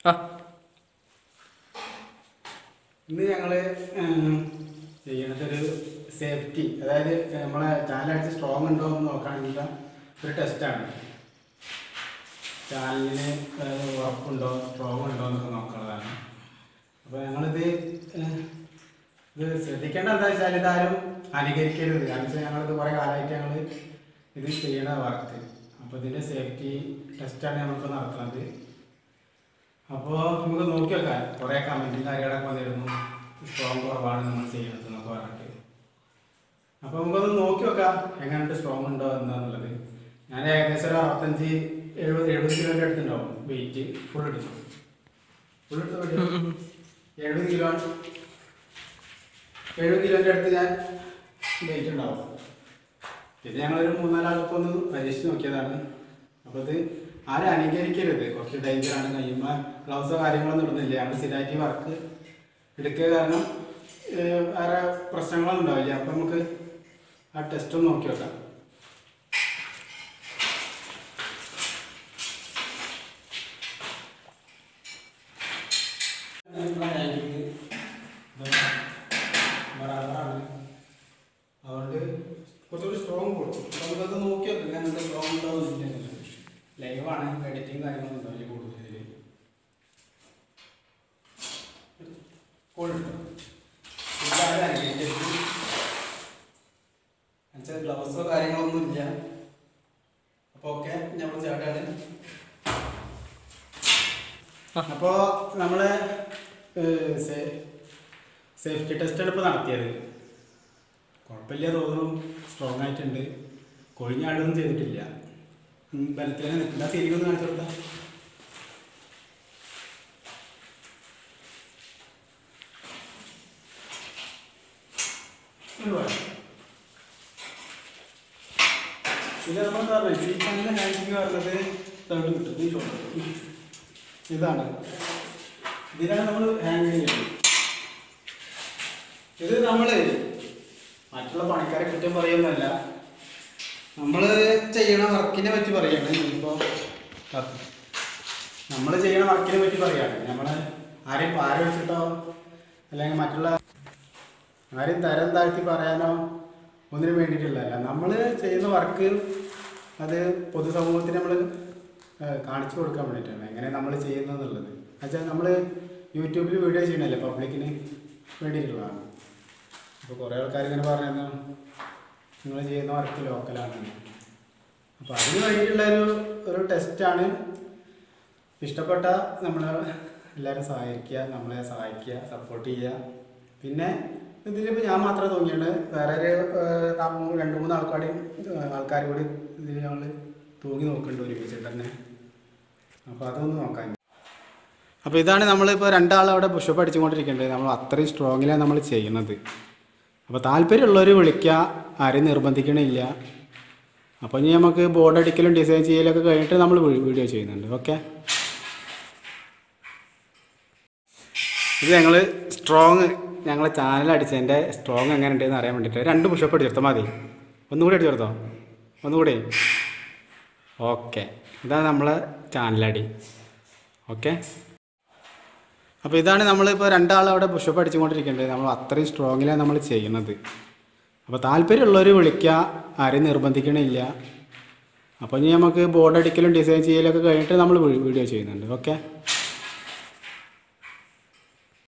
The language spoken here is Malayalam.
ആ ഇന്ന് ഞങ്ങള് ചെയ്യണത് ഒരു സേഫ്റ്റി അതായത് നമ്മളെ ചാനലടിച്ച് സ്ട്രോങ് ഉണ്ടോ എന്ന് നോക്കുകയാണെങ്കിൽ ഒരു ടെസ്റ്റാണ് ചാനലിന് അതായത് ഉറപ്പുണ്ടോ സ്ട്രോങ് ഉണ്ടോ എന്നൊക്കെ നോക്കുന്നതാണ് അപ്പോൾ ഞങ്ങളിത് ഏഹ്, ഇത് ശ്രദ്ധിക്കേണ്ട എന്താ വെച്ചാൽ ഇതാരും അനുകരിക്കരുത് കാരണം വെച്ചാൽ ഞങ്ങളിത് കുറേ കാലമായിട്ട് ഞങ്ങൾ ഇത് ചെയ്യണ വർക്ക് അപ്പോൾ ഇതിൻ്റെ സേഫ്റ്റി ടെസ്റ്റാണ് നമ്മളിപ്പോൾ നടത്തുന്നത് അപ്പോൾ നമുക്ക് നോക്കി വെക്കാം കുറേ കമൻറ്റും കാര്യങ്ങളൊക്കെ വന്നിരുന്നു സ്ട്രോങ് കുറവാണ് നമ്മൾ ചെയ്യുന്നത് എന്നൊക്കെ പറഞ്ഞിട്ട് അപ്പോൾ നമുക്കൊന്ന് നോക്കി വെക്കാം എങ്ങനെയുണ്ട് സ്ട്രോങ് ഉണ്ടോ എന്താന്നുള്ളത് ഞാൻ ഏകദേശം ഒരു അറുപത്തഞ്ച് എഴുപത് എഴുപത് കിലോൻ്റെ അടുത്തുണ്ടാവും വെയിറ്റ് ഫുൾ എടുത്തു ഫുൾ എടുത്ത് എഴുപത് കിലോ എഴുപത് കിലോൻ്റെ അടുത്ത് ഞാൻ വെയിറ്റ് ഉണ്ടാവും പിന്നെ ഞങ്ങളൊരു മൂന്നാലാൾക്ക് ഒന്ന് പരീക്ഷിച്ച് നോക്കിയതാണ് അപ്പോൾ ഇത് ആരും അനുകരിക്കരുത് കുറച്ച് ഡേഞ്ചറാണ് കഴിയുമ്പോൾ ഗ്ലൗസോ കാര്യങ്ങളൊന്നും ഇടുന്നില്ല ഞങ്ങൾ സ്ഥിരമായിട്ട് വർക്ക് എടുക്കുക കാരണം ഏഹ്, വേറെ പ്രശ്നങ്ങളൊന്നും ഉണ്ടാവില്ല അപ്പം നമുക്ക് ആ ടെസ്റ്റ് ഒന്ന് നോക്കി വെക്കാം അതുകൊണ്ട് കുറച്ചുകൂടി സ്ട്രോങ് കൊടുക്കും അപ്പോൾ നമുക്കത് നോക്കി വെക്കാം ഞാൻ സ്ട്രോങ് ഉണ്ടോ ലൈവാണ് എഡിറ്റിംഗ് കാര്യങ്ങളൊന്നും ഉണ്ടാവില്ല കൂടുതൽ എന്നുവെച്ചാൽ ഗ്ലൗസോ കാര്യങ്ങളൊന്നും ഇല്ല അപ്പോൾ ഓക്കെ നമ്മൾ ചാട്ടാണ് അപ്പോൾ നമ്മൾ സേഫ്റ്റി ടെസ്റ്റാണ് ഇപ്പോൾ നടത്തിയത് കുഴപ്പമില്ല തോന്നുന്നു സ്ട്രോങ് ആയിട്ടുണ്ട് കൊഴിഞ്ഞാടൊന്നും ചെയ്തിട്ടില്ല ഉം, ബലത്തിൽ തന്നെ നിൽക്കുന്ന ശരിക്കൊന്ന് കാണിച്ചു കൊടുത്താൽ ഇത് നമ്മളെന്താ പറയുക ഈ ചാനൽ ഹാൻഡിങ് പറഞ്ഞത് തേർഡ് കിട്ടും ഈ ഷോട്ട് ഇതാണ് ഇതിനാണ് നമ്മൾ ഹാങ് ചെയ്യുന്നത് ഇത് നമ്മൾ മറ്റുള്ള പണിക്കാരെ കുറ്റം പറയുന്നല്ല നമ്മൾ ചെയ്യണ വർക്കിനെ പറ്റി പറയാണ് ഇപ്പോൾ നമ്മൾ ചെയ്യണ വർക്കിനെ പറ്റി പറയാണ് നമ്മൾ ആരെയും പാര വെച്ചിട്ടോ അല്ലെങ്കിൽ മറ്റുള്ള ആരെയും തരം താഴ്ത്തി പറയാനോ ഒന്നിനും വേണ്ടിയിട്ടുള്ളതല്ല നമ്മൾ ചെയ്യുന്ന വർക്ക് അത് പൊതുസമൂഹത്തിന് നമ്മൾ കാണിച്ചു കൊടുക്കാൻ വേണ്ടിയിട്ടാണ് എങ്ങനെ നമ്മൾ ചെയ്യുന്നതെന്നുള്ളത് എന്നുവെച്ചാൽ നമ്മൾ യൂട്യൂബിൽ വീഡിയോ ചെയ്യണല്ലേ പബ്ലിക്കിന് വേണ്ടിയിട്ടുള്ളതാണ് അപ്പോൾ കുറേ ആൾക്കാർ ഇങ്ങനെ പറയുന്നു നിങ്ങൾ ചെയ്യുന്ന വർക്ക് ലോക്കലാണ് അപ്പോൾ അതിന് വേണ്ടിയിട്ടുള്ള ഒരു ഒരു ടെസ്റ്റാണ് ഇഷ്ടപ്പെട്ട നമ്മൾ എല്ലാവരും സഹായിക്കുക നമ്മളെ സഹായിക്കുക സപ്പോർട്ട് ചെയ്യുക പിന്നെ ഇതിലിപ്പോൾ ഞാൻ മാത്രമേ തൂങ്ങിയുണ്ട് വേറെ ഒരു ഏഹ്, ആ മൂന്ന് രണ്ട് മൂന്ന് ആൾക്കാർ ആൾക്കാർ കൂടി ഇതിൽ ഞങ്ങൾ തൂങ്ങി നോക്കുന്നുണ്ട് ഒരുമിച്ചിട്ട് തന്നെ അപ്പോൾ അതൊന്ന് നോക്കാൻ അപ്പോൾ ഇതാണ് നമ്മളിപ്പോൾ രണ്ടാൾ അവിടെ പുഷപ്പ് അടിച്ചുകൊണ്ടിരിക്കേണ്ടത് നമ്മൾ അത്രയും സ്ട്രോങ്ങിലാണ് നമ്മൾ ചെയ്യുന്നത് അപ്പോൾ താല്പര്യമുള്ളവർ വിളിക്കുക ആരെയും നിർബന്ധിക്കണില്ല അപ്പോൾ ഇനി നമുക്ക് ബോർഡ് അടിക്കലും ഡിസൈൻ ചെയ്യലൊക്കെ കഴിഞ്ഞിട്ട് നമ്മൾ വീഡിയോ ചെയ്യുന്നുണ്ട് ഓക്കെ ഇത് ഞങ്ങൾ സ്ട്രോങ് ഞങ്ങളെ ചാനൽ അടിച്ചതിൻ്റെ സ്ട്രോങ് എങ്ങനെ ഉണ്ടെന്ന് അറിയാൻ വേണ്ടിയിട്ട് രണ്ട് പുഷപ്പ് അടിച്ചെടുത്താൽ മതി ഒന്നുകൂടി അടിച്ചെടുത്തോ ഒന്നുകൂടി ഓക്കെ ഇതാണ് നമ്മളെ ചാനലടി ഓക്കെ അപ്പോൾ ഇതാണ് നമ്മളിപ്പോൾ രണ്ടാൾ അവിടെ പുഷപ്പ് അടിച്ചുകൊണ്ടിരിക്കേണ്ടത് നമ്മൾ അത്രയും സ്ട്രോങ്ങിലാണ് നമ്മൾ ചെയ്യുന്നത് അപ്പോൾ താല്പര്യമുള്ളവർ വിളിക്കുക ആരെയും നിർബന്ധിക്കണില്ല അപ്പോൾ ഇനി നമുക്ക് ബോർഡ് അടിക്കലും ഡിസൈൻ ചെയ്യലൊക്കെ കഴിഞ്ഞിട്ട് നമ്മൾ വീഡിയോ ചെയ്യുന്നുണ്ട് ഓക്കെ